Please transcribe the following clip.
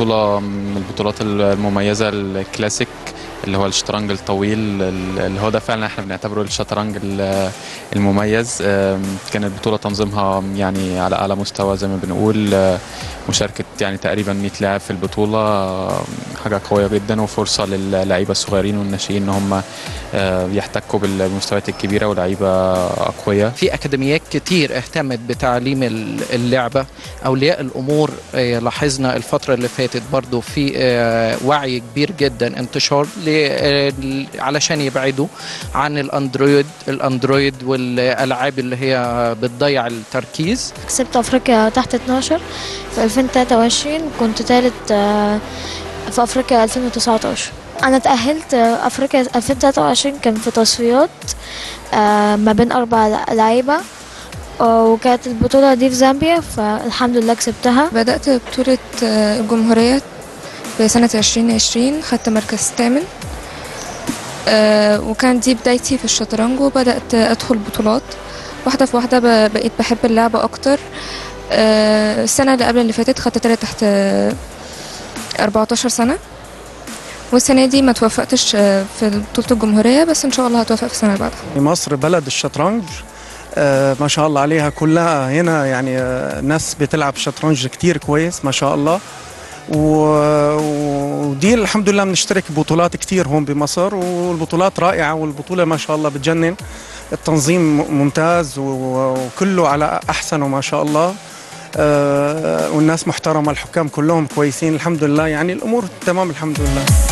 بطولة من البطولات المميزة الكلاسيك اللي هو الشطرنج الطويل اللي هو ده فعلا احنا بنعتبره الشطرنج ال- المميز آم، كانت بطولة تنظيمها يعني على أعلى مستوى زي ما بنقول آه، مشاركة يعني تقريبا 100 لاعب في البطولة آه، حاجة قوية جدا وفرصة للعيبة الصغيرين والناشئين إن هم آه، يحتكوا بالمستويات الكبيرة ولاعيبة أقوياء في اكاديميات كتير اهتمت بتعليم ال- اللعبه اولياء الامور آه، لاحظنا الفتره اللي فاتت برضو في آه، وعي كبير جدا انتشار ل- آه، ل- علشان يبعدوا عن الاندرويد الاندرويد والالعاب اللي هي بتضيع التركيز كسبت افريقيا تحت 12 في 2023 كنت ثالث في افريقيا 2019 انا تاهلت آه، افريقيا 2023 كان في تصفيات آه، ما بين اربع لعيبه آه، وكانت البطوله دي في زامبيا فالحمد لله كسبتها بدأت بطولة آه، الجمهورية في سنة 2020 خدت مركز تامن آه، وكان دي بدايتي في الشطرنج وبدأت أدخل بطولات واحدة في واحدة ب- بقيت بحب اللعبة أكتر آه، السنة اللي قبل اللي فاتت خدت تالت تحت آه، 14 سنة والسنة دي ما توفقتش آه، في بطولة الجمهورية بس إن شاء الله هتوفق في السنة اللي بعدها مصر بلد الشطرنج آه، ما شاء الله عليها كلها هنا يعني آه، ناس بتلعب شطرنج كتير كويس ما شاء الله و- ودي الحمد لله بنشترك ببطولات كتير هون بمصر والبطولات رائعة والبطولة ما شاء الله بتجنن التنظيم ممتاز و- وكله على أحسنه ما شاء الله آه، والناس محترمة الحكام كلهم كويسين الحمد لله يعني الأمور تمام الحمد لله